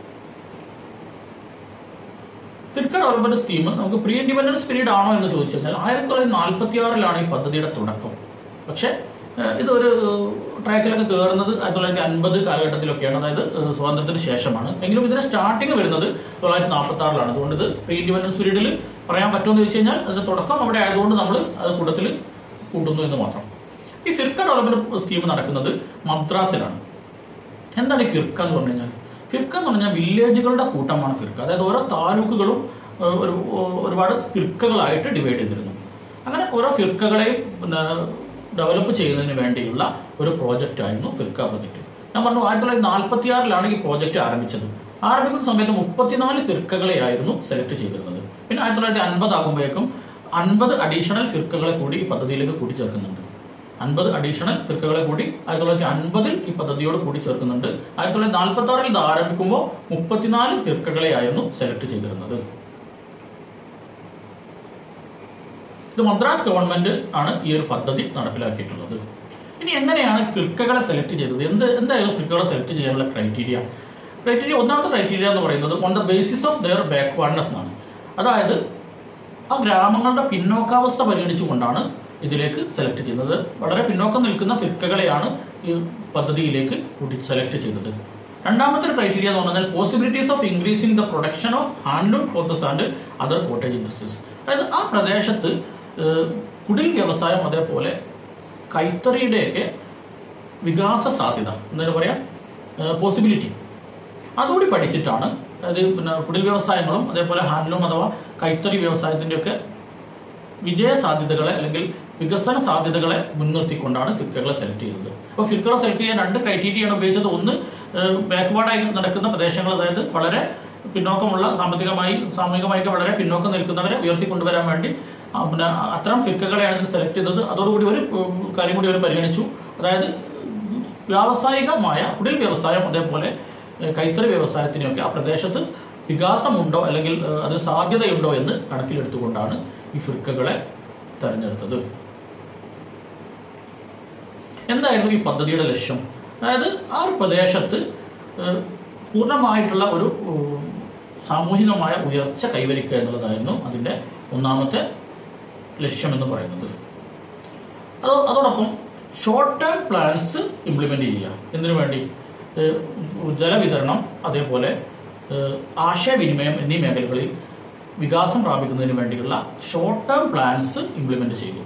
ഫിർക്ക ഡെവലപ്മെന്റ് സ്കീം നമുക്ക് പ്രീ ഇൻഡിപെൻഡൻസ് പീരീഡ് ആണോ എന്ന് ചോദിച്ചു കഴിഞ്ഞാൽ ആയിരത്തി തൊള്ളായിരത്തി നാൽപ്പത്തി ആറിലാണ് ഈ പദ്ധതിയുടെ തുടക്കം പക്ഷേ ഏഹ്, ഇതൊരു ഏഹ്, ട്രാക്കിലൊക്കെ കയറുന്നത് ആയിരത്തി തൊള്ളായിരത്തി അൻപത് കാലഘട്ടത്തിലൊക്കെയാണ് അതായത് ഏഹ്, സ്വാതന്ത്ര്യത്തിന് ശേഷമാണ് എങ്കിലും ഇതിന്റെ സ്റ്റാർട്ടിങ് വരുന്നത് തൊള്ളായിരത്തി നാൽപ്പത്തി ആറിലാണ് അതുകൊണ്ട് ഇത് പ്രീ ഇൻഡിപെൻഡൻസ് പീരീഡിൽ പറയാൻ പറ്റുമെന്ന് ചോദിച്ചു കഴിഞ്ഞാൽ അതിന്റെ തുടക്കം അവിടെ ആയതുകൊണ്ട് നമ്മൾ അത് കൂട്ടത്തിൽ കൂട്ടുന്നു എന്ന് മാത്രം ഈ ഫിർക്ക ഡെവലപ്മെന്റ് സ്കീം നടക്കുന്നത് മദ്രാസിലാണ് എന്താണ് ഈ ഫിർക്ക എന്ന് പറഞ്ഞു കഴിഞ്ഞാൽ ഫിർക്ക എന്ന് പറഞ്ഞാൽ വില്ലേജുകളുടെ കൂട്ടമാണ് ഫിർക്ക അതായത് ഓരോ താലൂക്കുകളും ഏഹ്, ഒരു ഒരുപാട് ഫിർക്കകളായിട്ട് ഡിവൈഡ് ചെയ്തിരുന്നു അങ്ങനെ ഓരോ ഫിർക്കകളെയും പിന്നെ ഡെവലപ്പ് ചെയ്യുന്നതിന് വേണ്ടിയുള്ള ഒരു പ്രോജക്റ്റ് ആയിരുന്നു ഫിർക്ക പ്രോജക്റ്റ് ഞാൻ പറഞ്ഞു ആയിരത്തി തൊള്ളായിരത്തി നാൽപ്പത്തി ആറിലാണ് ഈ പ്രോജക്റ്റ് ആരംഭിച്ചത് ആരംഭിക്കുന്ന സമയത്ത് മുപ്പത്തിനാല് ഫിർക്കകളെ ആയിരുന്നു സെലക്ട് ചെയ്തിരുന്നത് പിന്നെ ആയിരത്തി തൊള്ളായിരത്തി അൻപത് ആകുമ്പോഴേക്കും അൻപത് അഡീഷണൽ ഫിർക്കകളെ കൂടി ഈ പദ്ധതിയിലേക്ക് കൂട്ടിച്ചേർക്കുന്നുണ്ട് അൻപത് അഡീഷണൽ ഫിർക്കകളെ കൂടി ആയിരത്തി തൊള്ളായിരത്തി അൻപതിൽ ഈ പദ്ധതിയോട് കൂടി ചേർക്കുന്നുണ്ട് ആയിരത്തി തൊള്ളായിരത്തി നാൽപ്പത്തി ആറിൽ ഇത് ആരംഭിക്കുമ്പോൾ മുപ്പത്തിനാല് ഫിർക്കകളെയായിരുന്നു സെലക്ട് ചെയ്തിരുന്നത് ഇത് മദ്രാസ് ഗവൺമെന്റ് ആണ് ഈ ഒരു പദ്ധതി നടപ്പിലാക്കിയിട്ടുള്ളത് ഇനി എങ്ങനെയാണ് ഫിർക്കകളെ സെലക്ട് ചെയ്തത് എന്ത് എന്തായാലും ഫിർക്കകളെ സെലക്ട് ചെയ്യാനുള്ള ക്രൈറ്റീരിയ ക്രൈറ്റീരിയ ഒന്നാമത്തെ ക്രൈറ്റീരിയ എന്ന് പറയുന്നത് on the basis of their backwardness എന്നാണ് അതായത് ആ ഗ്രാമങ്ങളുടെ പിന്നോക്കാവസ്ഥ പരിഗണിച്ചുകൊണ്ടാണ് ഇതിലേക്ക് സെലക്ട് ചെയ്യുന്നത് വളരെ പിന്നോക്കം നിൽക്കുന്ന ഫിർക്കകളെയാണ് ഈ പദ്ധതിയിലേക്ക് കൂട്ടി സെലക്ട് ചെയ്തത് രണ്ടാമത്തെ ക്രൈറ്റീരിയ എന്ന് പറഞ്ഞാൽ possibilities of increasing the production of handloom clothes and other cottage industries അതായത് ആ പ്രദേശത്ത് ഏഹ്, കുടിൽ വ്യവസായം അതേപോലെ കൈത്തറിയുടെയൊക്കെ വികാസ സാധ്യത എന്താ പറയാ പോസിബിലിറ്റി അതുകൂടി പഠിച്ചിട്ടാണ് അതായത് പിന്നെ കുടിൽ വ്യവസായങ്ങളും അതേപോലെ ഹാൻഡ്ലൂം അഥവാ കൈത്തറി വ്യവസായത്തിൻ്റെയൊക്കെ വിജയ സാധ്യതകളെ അല്ലെങ്കിൽ വികസന സാധ്യതകളെ മുൻനിർത്തിക്കൊണ്ടാണ് ഫിർക്കകളെ സെലക്ട് ചെയ്തത് അപ്പോൾ ഫിർക്കകളെ സെലക്ട് ചെയ്യാൻ രണ്ട് ക്രൈറ്റീരിയയാണ് ഉപയോഗിച്ചത് ഒന്ന് ബാക്ക്വേർഡായി നടക്കുന്ന പ്രദേശങ്ങൾ അതായത് വളരെ പിന്നോക്കമുള്ള സാമ്പത്തികമായി സാമൂഹികമായിട്ട് വളരെ പിന്നോക്കം നിൽക്കുന്നവരെ ഉയർത്തിക്കൊണ്ടുവരാൻ വേണ്ടി ആ, പിന്നെ അത്തരം ഫിർക്കകളെയാണ് ഇതിൽ സെലക്ട് ചെയ്തത് അതോടുകൂടി ഒരു ഉം, കാര്യം കൂടി അവർ പരിഗണിച്ചു അതായത് വ്യാവസായികമായ കുടിൽ വ്യവസായം അതേപോലെ ഏഹ്, കൈത്തറി വ്യവസായത്തിനെയൊക്കെ ആ പ്രദേശത്ത് വികാസമുണ്ടോ അല്ലെങ്കിൽ ഏഹ്, അത് സാധ്യതയുണ്ടോ എന്ന് കണക്കിലെടുത്തുകൊണ്ടാണ് ഈ ഫിർക്കകളെ തെരഞ്ഞെടുത്തത് എന്തായിരുന്നു ഈ പദ്ധതിയുടെ ലക്ഷ്യം അതായത് ആ ഒരു പ്രദേശത്ത് ഏഹ്, പൂർണ്ണമായിട്ടുള്ള ഒരു ഉം, സാമൂഹികമായ ഉയർച്ച കൈവരിക്കുക എന്നുള്ളതായിരുന്നു അതിൻ്റെ ഒന്നാമത്തെ ലക്ഷ്യം എന്ന് പറയുന്നത് അത് അതോടൊപ്പം ഷോർട്ട് ടേം പ്ലാൻസ് ഇംപ്ലിമെന്റ് ചെയ്യുക എന്തിനു വേണ്ടി ഏഹ് ജലവിതരണം അതേപോലെ ഏഹ് ആശയവിനിമയം എന്നീ മേഖലകളിൽ വികാസം പ്രാപിക്കുന്നതിന് വേണ്ടിയുള്ള ഷോർട്ട് ടേം പ്ലാൻസ് ഇംപ്ലിമെന്റ് ചെയ്തു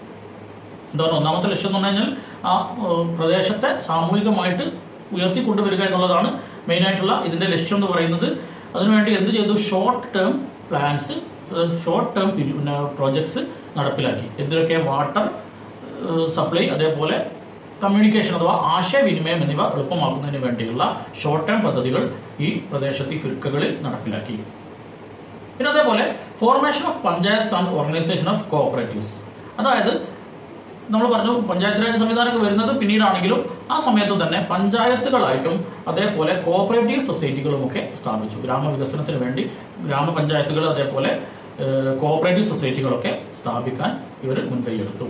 എന്താണ് ഒന്നാമത്തെ ലക്ഷ്യം എന്ന് പറഞ്ഞു കഴിഞ്ഞാൽ ആ ഏഹ് പ്രദേശത്തെ സാമൂഹികമായിട്ട് ഉയർത്തിക്കൊണ്ടുവരിക എന്നുള്ളതാണ് മെയിനായിട്ടുള്ള ഇതിന്റെ ലക്ഷ്യം എന്ന് പറയുന്നത് അതിനുവേണ്ടി എന്ത് ചെയ്തു short term plans short term പിന്നെ പ്രോജക്ട്സ് നടപ്പിലാക്കി എന്തിനൊക്കെ വാട്ടർ സപ്ലൈ അതേപോലെ കമ്മ്യൂണിക്കേഷൻ അഥവാ ആശയവിനിമയം എന്നിവ എളുപ്പമാക്കുന്നതിന് വേണ്ടിയുള്ള ഷോർട്ട് ടേം പദ്ധതികൾ ഈ പ്രദേശത്ത് ഈ ഫിർക്കകളിൽ നടപ്പിലാക്കി പിന്നെ അതേപോലെ formation of panchayat and organisation of cooperatives അതായത് നമ്മൾ പറഞ്ഞു പഞ്ചായത്ത് രാജ് സംവിധാനമൊക്കെ വരുന്നത് പിന്നീടാണെങ്കിലും ആ സമയത്ത് തന്നെ പഞ്ചായത്തുകളായിട്ടും അതേപോലെ കോഓപ്പറേറ്റീവ് സൊസൈറ്റികളും ഒക്കെ സ്ഥാപിച്ചു ഗ്രാമവികസനത്തിന് വേണ്ടി ഗ്രാമപഞ്ചായത്തുകൾ അതേപോലെ ഏഹ്, കോഓപ്പറേറ്റീവ് സൊസൈറ്റികളൊക്കെ സ്ഥാപിക്കാൻ ഇവർ മുൻകൈയെടുത്തു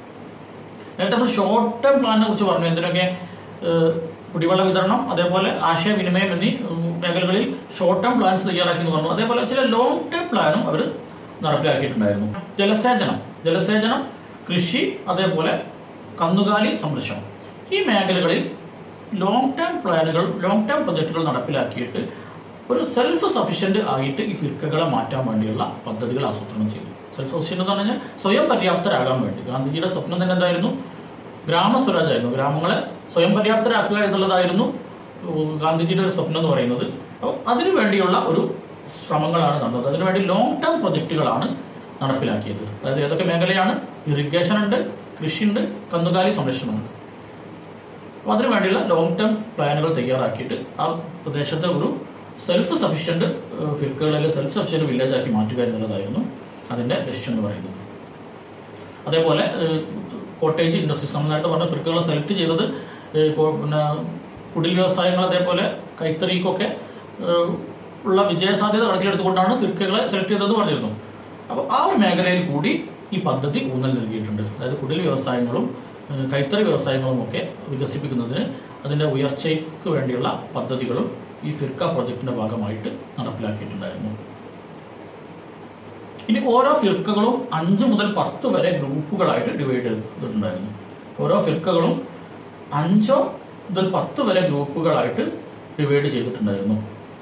നേരത്തെ നമ്മൾ ഷോർട്ട് ടേം പ്ലാനിനെ കുറിച്ച് പറഞ്ഞു എന്തിനൊക്കെ ഏഹ്, കുടിവെള്ള വിതരണം അതേപോലെ ആശയവിനിമയം എന്നീ ഉം, മേഖലകളിൽ ഷോർട്ട് ടേം പ്ലാൻസ് തയ്യാറാക്കി എന്ന് പറഞ്ഞു അതേപോലെ ചില ലോങ് ടേം പ്ലാനും അവർ നടപ്പിലാക്കിയിട്ടുണ്ടായിരുന്നു ജലസേചനം ജലസേചനം കൃഷി അതേപോലെ കന്നുകാലി സംരക്ഷണം ഈ മേഖലകളിൽ ലോങ് ടേം പ്ലാനുകൾ ലോങ് ടേം പ്രൊജക്ടുകൾ നടപ്പിലാക്കിയിട്ട് ഒരു സെൽഫ് സഫീഷ്യന്റ് ആയിട്ട് ഈ ഫിർക്കകളെ മാറ്റാൻ വേണ്ടിയുള്ള പദ്ധതികൾ ആസൂത്രണം ചെയ്തു സെൽഫ് സഫീഷ്യന്റ് എന്ന് പറഞ്ഞാൽ സ്വയം പര്യാപ്തരാകാൻ വേണ്ടി ഗാന്ധിജിയുടെ സ്വപ്നം തന്നെ എന്തായിരുന്നു ഗ്രാമസ്വരാജ് ആയിരുന്നു ഗ്രാമങ്ങളെ സ്വയം പര്യാപ്തരാക്കുക എന്നുള്ളതായിരുന്നു ഉം, ഗാന്ധിജിയുടെ ഒരു സ്വപ്നം എന്ന് പറയുന്നത് അപ്പോൾ അതിനു വേണ്ടിയുള്ള ഒരു ശ്രമങ്ങളാണ് നടന്നത് അതിനുവേണ്ടി ലോങ് ടേം പ്രൊജക്ടുകളാണ് നടപ്പിലാക്കിയത് അതായത് ഏതൊക്കെ മേഖലയാണ് ഇറിഗേഷൻ ഉണ്ട് കൃഷിയുണ്ട് കന്നുകാലി സംരക്ഷണമുണ്ട് അപ്പോൾ അതിനു വേണ്ടിയുള്ള ലോങ് ടേം പ്ലാനുകൾ തയ്യാറാക്കിയിട്ട് ആ പ്രദേശത്തെ ഒരു സെൽഫ് സഫീഷ്യന്റ് ഫിർക്കുകൾ അല്ലെങ്കിൽ സെൽഫ് സഫീഷ്യന്റ് വില്ലേജ് ആക്കി മാറ്റുക എന്നുള്ളതായിരുന്നു അതിന്റെ ലക്ഷ്യം എന്ന് പറയുന്നത് അതേപോലെ കോട്ടേജ് ഇൻഡസ്ട്രീസ് നമ്മൾ നേരത്തെ പറഞ്ഞ ഫിർക്കുകളെ സെലക്ട് ചെയ്തത് ഏഹ്, കോ- പിന്നെ കുടിൽ വ്യവസായങ്ങൾ അതേപോലെ കൈത്തറിക്കൊക്കെ ഏഹ്, ഉള്ള വിജയസാധ്യത കണക്കിലെടുത്തുകൊണ്ടാണ് ഫിർക്കുകളെ സെലക്ട് ചെയ്തത് പറഞ്ഞിരുന്നു അപ്പോൾ ആ ഒരു മേഖലയിൽ കൂടി ഈ പദ്ധതി ഊന്നൽ നൽകിയിട്ടുണ്ട് അതായത് കുടിൽ വ്യവസായങ്ങളും ഏഹ്, കൈത്തറി വ്യവസായങ്ങളും ഒക്കെ വികസിപ്പിക്കുന്നതിന് അതിന്റെ ഉയർച്ചയ്ക്ക് വേണ്ടിയുള്ള പദ്ധതികളും ഈ ഫിർക്ക പ്രോജക്റ്റിന്റെ ഭാഗമായിട്ട് നടപ്പിലാക്കിയിട്ടുണ്ടായിരുന്നു ഇനി ഓരോ ഫിർക്കകളും അഞ്ച് മുതൽ പത്ത് വരെ ഗ്രൂപ്പുകളായിട്ട് ഡിവൈഡ് ചെയ്തിട്ടുണ്ടായിരുന്നു ഓരോ ഫിർക്കകളും അഞ്ചോ മുതൽ പത്ത് വരെ ഗ്രൂപ്പുകളായിട്ട് ഡിവൈഡ് ചെയ്തിട്ടുണ്ടായിരുന്നു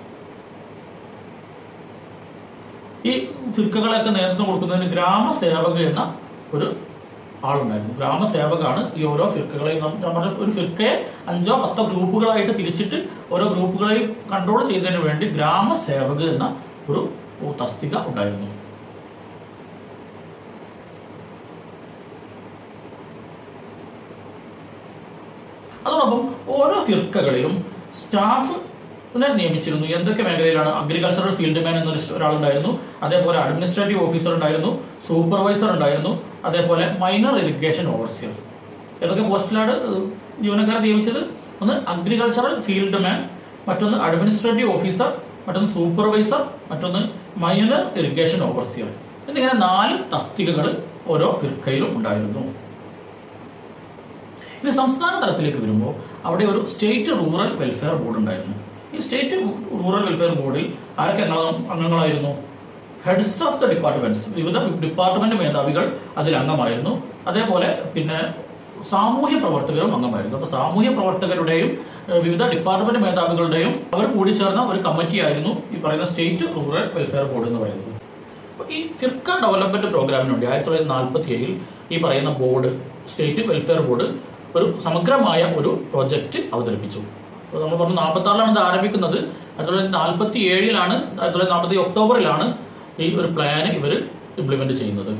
ഈ ഫിർക്കകളൊക്കെ നേതൃത്വം കൊടുക്കുന്നതിന് ഗ്രാമസേവക എന്ന ഒരു ആളുണ്ടായിരുന്നു ഗ്രാമസേവകാണ് ഈ ഓരോ ഫിർക്കകളെയും നം- ഞാൻ പറഞ്ഞ ഒരു ഫിർക്കയെ അഞ്ചോ പത്തോ ഗ്രൂപ്പുകളായിട്ട് തിരിച്ചിട്ട് ഓരോ ഗ്രൂപ്പുകളെയും കൺട്രോൾ ചെയ്യുന്നതിന് വേണ്ടി ഗ്രാമസേവക എന്ന ഒരു തസ്തിക ഉണ്ടായിരുന്നു അതോടൊപ്പം ഓരോ ഫിർക്കകളിലും സ്റ്റാഫ് നിയമിച്ചിരുന്നു എന്തൊക്കെ മേഖലയിലാണ് അഗ്രികൾച്ചറൽ ഫീൽഡ് മാൻ എന്നൊരു ഒരാളുണ്ടായിരുന്നു അതേപോലെ അഡ്മിനിസ്ട്രേറ്റീവ് ഓഫീസർ ഉണ്ടായിരുന്നു സൂപ്പർവൈസർ ഉണ്ടായിരുന്നു അതേപോലെ മൈനർ ഇറിഗേഷൻ ഓവർസിയർ ഏതൊക്കെ പോസ്റ്റിലാണ് ഏഹ്, ജീവനക്കാരെ നിയമിച്ചത് ഒന്ന് അഗ്രികൾച്ചറൽ ഫീൽഡ് മാൻ മറ്റൊന്ന് അഡ്മിനിസ്ട്രേറ്റീവ് ഓഫീസർ മറ്റൊന്ന് സൂപ്പർവൈസർ മറ്റൊന്ന് മൈനർ ഇറിഗേഷൻ ഓവർസിയർ എന്നിങ്ങനെ നാല് തസ്തികകൾ ഓരോ ഫിർക്കയിലും ഉണ്ടായിരുന്നു ഇനി സംസ്ഥാന തലത്തിലേക്ക് വരുമ്പോൾ അവിടെ ഒരു സ്റ്റേറ്റ് റൂറൽ വെൽഫെയർ ബോർഡ് ഉണ്ടായിരുന്നു ഈ സ്റ്റേറ്റ് റൂറൽ വെൽഫെയർ ബോർഡിൽ ആരൊക്കെ അംഗ- അംഗങ്ങളായിരുന്നു ഹെഡ്സ് ഓഫ് ദ ഡിപ്പാർട്ട്മെന്റ്സ് വിവിധ ഡിപ്പാർട്ട്മെന്റ് മേധാവികൾ അതിൽ അംഗമായിരുന്നു അതേപോലെ പിന്നെ സാമൂഹ്യ പ്രവർത്തകരും അംഗമായിരുന്നു അപ്പോൾ സാമൂഹ്യ പ്രവർത്തകരുടെയും ഏഹ്, വിവിധ ഡിപ്പാർട്ട്മെന്റ് മേധാവികളുടെയും അവർ കൂടി ചേർന്ന ഒരു കമ്മിറ്റിയായിരുന്നു ഈ പറയുന്ന സ്റ്റേറ്റ് റൂറൽ വെൽഫെയർ ബോർഡ് എന്ന് പറയുന്നത് അപ്പോൾ ഈ ഫിർക്ക ഡെവലപ്മെന്റ് പ്രോഗ്രാമിന് വേണ്ടി ആയിരത്തി തൊള്ളായിരത്തി നാൽപ്പത്തി ഏഴിൽ ഈ പറയുന്ന ബോർഡ് സ്റ്റേറ്റ് വെൽഫെയർ ബോർഡ് ഒരു സമഗ്രമായ ഒരു പ്രൊജക്റ്റ് അവതരിപ്പിച്ചു അപ്പോൾ നമ്മൾ പറഞ്ഞു നാൽപ്പത്തി ആറിലാണ് ഇത് ആരംഭിക്കുന്നത് ആയിരത്തി തൊള്ളായിരത്തി നാൽപ്പത്തി ഏഴിലാണ് ആയിരത്തി തൊള്ളായിരത്തി നാൽപ്പത്തി ഒക്ടോബറിലാണ് ഈ ഒരു പ്ലാൻ ഇവർ ഇംപ്ലിമെന്റ് ചെയ്യുന്നത്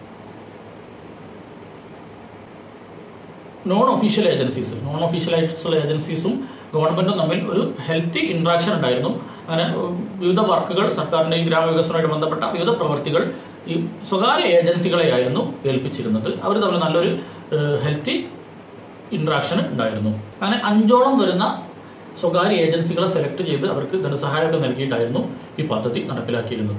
non official agencies non official ആയിട്ടുള്ള ഏജൻസീസും ഗവൺമെന്റും തമ്മിൽ ഒരു ഹെൽത്തി ഇന്ററാക്ഷൻ ഉണ്ടായിരുന്നു അങ്ങനെ ഉം, വിവിധ വർക്കുകൾ സർക്കാരിന്റെ ഈ ഗ്രാമവികസനവുമായിട്ട് ബന്ധപ്പെട്ട വിവിധ പ്രവർത്തികൾ ഈ സ്വകാര്യ ഏജൻസികളെയായിരുന്നു ഏൽപ്പിച്ചിരുന്നത് അവർ തമ്മിൽ നല്ലൊരു ഹെൽത്തി ഇന്ററാക്ഷൻ ഉണ്ടായിരുന്നു അങ്ങനെ അഞ്ചോളം വരുന്ന സ്വകാര്യ ഏജൻസികളെ സെലക്ട് ചെയ്ത് അവർക്ക് ധനസഹായമൊക്കെ നൽകിയിട്ടായിരുന്നു ഈ പദ്ധതി നടപ്പിലാക്കിയിരുന്നത്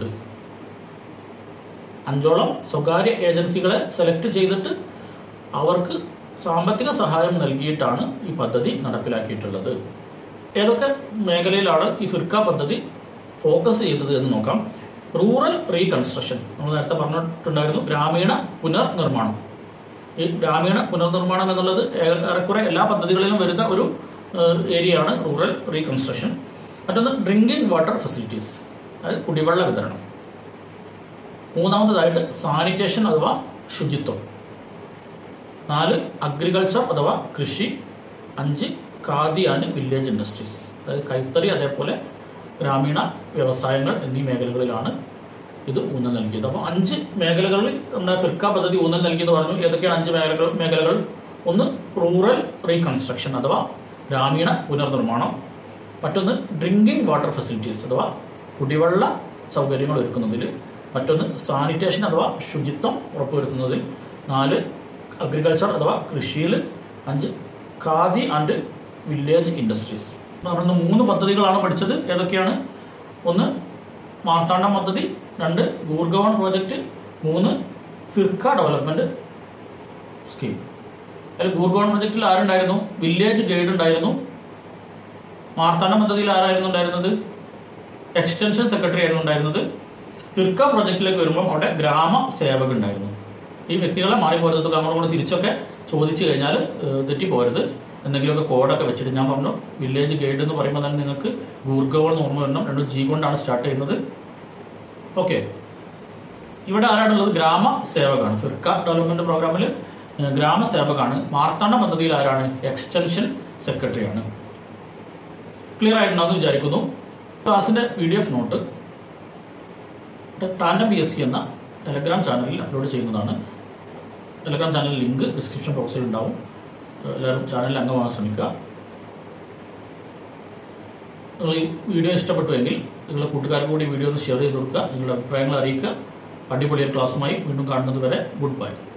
അഞ്ചോളം സ്വകാര്യ ഏജൻസികളെ സെലക്ട് ചെയ്തിട്ട് അവർക്ക് സാമ്പത്തിക സഹായം നൽകിയിട്ടാണ് ഈ പദ്ധതി നടപ്പിലാക്കിയിട്ടുള്ളത് ഏതൊക്കെ മേഖലയിലാണ് ഈ ഫിർക്ക പദ്ധതി ഫോക്കസ് ചെയ്തത് എന്ന് നോക്കാം റൂറൽ റീകൺസ്ട്രക്ഷൻ നമ്മൾ നേരത്തെ പറഞ്ഞിട്ടുണ്ടായിരുന്നു ഗ്രാമീണ പുനർനിർമ്മാണം ഈ ഗ്രാമീണ പുനർനിർമ്മാണം എന്നുള്ളത് ഏ- ഏറെക്കുറെ എല്ലാ പദ്ധതികളിലും വരുന്ന ഒരു ഏരിയ ആണ് റൂറൽ റീകൺസ്ട്രക്ഷൻ മറ്റൊന്ന് ഡ്രിങ്കിങ് വാട്ടർ ഫെസിലിറ്റീസ് അതായത് കുടിവെള്ള വിതരണം മൂന്നാമതായിട്ട് സാനിറ്റേഷൻ അഥവാ ശുചിത്വം നാല് അഗ്രികൾച്ചർ അഥവാ കൃഷി അഞ്ച് ഖാദി ആൻഡ് വില്ലേജ് ഇൻഡസ്ട്രീസ് അതായത് കൈത്തറി അതേപോലെ ഗ്രാമീണ വ്യവസായങ്ങൾ എന്നീ മേഖലകളിലാണ് ഇത് ഊന്നൽ നൽകിയത് അപ്പോൾ അഞ്ച് മേഖലകളിൽ നമ്മുടെ ഫിർക്ക പദ്ധതി ഊന്നൽ നൽകിയെന്ന് പറഞ്ഞു ഏതൊക്കെയാണ് അഞ്ച് മേഖലകൾ മേഖലകൾ ഒന്ന് റൂറൽ റീകൺസ്ട്രക്ഷൻ അഥവാ ഗ്രാമീണ പുനർനിർമ്മാണം മറ്റൊന്ന് ഡ്രിങ്കിങ് വാട്ടർ ഫെസിലിറ്റീസ് അഥവാ കുടിവെള്ള സൗകര്യങ്ങൾ ഒരുക്കുന്നതിൽ മറ്റൊന്ന് സാനിറ്റേഷൻ അഥവാ ശുചിത്വം ഉറപ്പുവരുത്തുന്നതിൽ നാല് അഗ്രികൾച്ചർ അഥവാ കൃഷിയിൽ അഞ്ച് ഖാദി ആൻഡ് വില്ലേജ് ഇൻഡസ്ട്രീസ് നമ്മൾ ഇന്ന് മൂന്ന് പദ്ധതികളാണ് പഠിച്ചത് ഏതൊക്കെയാണ് ഒന്ന് മാർത്താണ്ഡം പദ്ധതി രണ്ട് ഗൂർഗവൺ പ്രോജക്റ്റ് മൂന്ന് ഫിർക്ക ഡെവലപ്മെന്റ് സ്കീം അതിൽ ഗൂർഗവൺ പ്രോജക്റ്റിൽ ആരുണ്ടായിരുന്നു വില്ലേജ് ഗൈഡ് ഉണ്ടായിരുന്നു മാർത്താണ്ഡം പദ്ധതിയിൽ ആരായിരുന്നു ഉണ്ടായിരുന്നത് എക്സ്റ്റൻഷൻ സെക്രട്ടറി ആയിരുന്നു ഉണ്ടായിരുന്നത് ഫിർക്ക പ്രോജക്റ്റിലേക്ക് വരുമ്പോൾ അവിടെ ഗ്രാമ സേവക് ഉണ്ടായിരുന്നു ഈ വ്യക്തികളെ മാറി പോരുന്നത് നമ്മളോട് തിരിച്ചൊക്കെ ചോദിച്ചു കഴിഞ്ഞാൽ ഏഹ്, തെറ്റിപ്പോരുത് എന്തെങ്കിലുമൊക്കെ കോഡൊക്കെ വെച്ചിട്ട് ഞാൻ പറഞ്ഞു വില്ലേജ് ഗൈഡ് എന്ന് പറയുമ്പോൾ തന്നെ നിങ്ങൾക്ക് ഗൂർഗവൾ എന്ന് ഓർമ്മ വരണം രണ്ടും ജി കൊണ്ടാണ് സ്റ്റാർട്ട് ചെയ്യുന്നത് ഓക്കെ ഇവിടെ ആരാണുള്ളത് ഗ്രാമ സേവകാണ് ഫിർക്ക ഡെവലപ്മെന്റ് പ്രോഗ്രാമിൽ ഗ്രാമ സേവകാണ് മാർത്താണ്ഡ പദ്ധതിയിൽ ആരാണ് എക്സ്റ്റൻഷൻ സെക്രട്ടറിയാണ് ക്ലിയർ ആയിട്ടുണ്ടാവും വിചാരിക്കുന്നു ക്ലാസിന്റെ P D F note Tandem P S C എന്ന ടെലഗ്രാം ചാനലിൽ അപ്ലോഡ് ചെയ്യുന്നതാണ് ടെലഗ്രാം ചാനൽ ലിങ്ക് ഡിസ്ക്രിപ്ഷൻ ബോക്സിൽ ഉണ്ടാവും എല്ലാവരും ചാനലിൽ അംഗമാകാൻ ശ്രമിക്കുക നിങ്ങൾ ഈ വീഡിയോ ഇഷ്ടപ്പെട്ടുവെങ്കിൽ നിങ്ങളുടെ കൂട്ടുകാർക്ക് കൂടി വീഡിയോ ഒന്ന് ഷെയർ ചെയ്ത് കൊടുക്കുക നിങ്ങളുടെ അഭിപ്രായങ്ങൾ അറിയിക്കുക അടിപൊളിയ ക്ലാസ്സുമായി വീണ്ടും കാണുന്നത് വരെ ഗുഡ് ബൈ